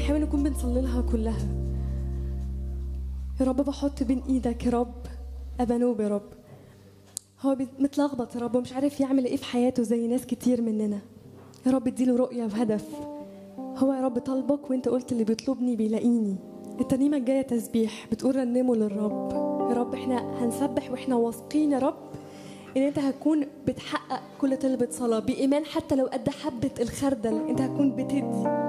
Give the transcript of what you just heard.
بنحاول نكون بنصلي لها كلها يا رب بحط بين ايدك يا رب ابانوب يا رب هو بي- متلخبط يا رب ومش عارف يعمل ايه في حياته زي ناس كتير مننا يا رب اديله رؤية وهدف هو يا رب طلبك وانت قلت اللي بيطلبني بيلاقيني الترنيمة الجاية تسبيح بتقول رنموا للرب يا رب احنا هنسبح واحنا واثقين يا رب ان انت هتكون بتحقق كل طلبة صلاة بإيمان حتى لو قد حبة الخردل انت هتكون بتدي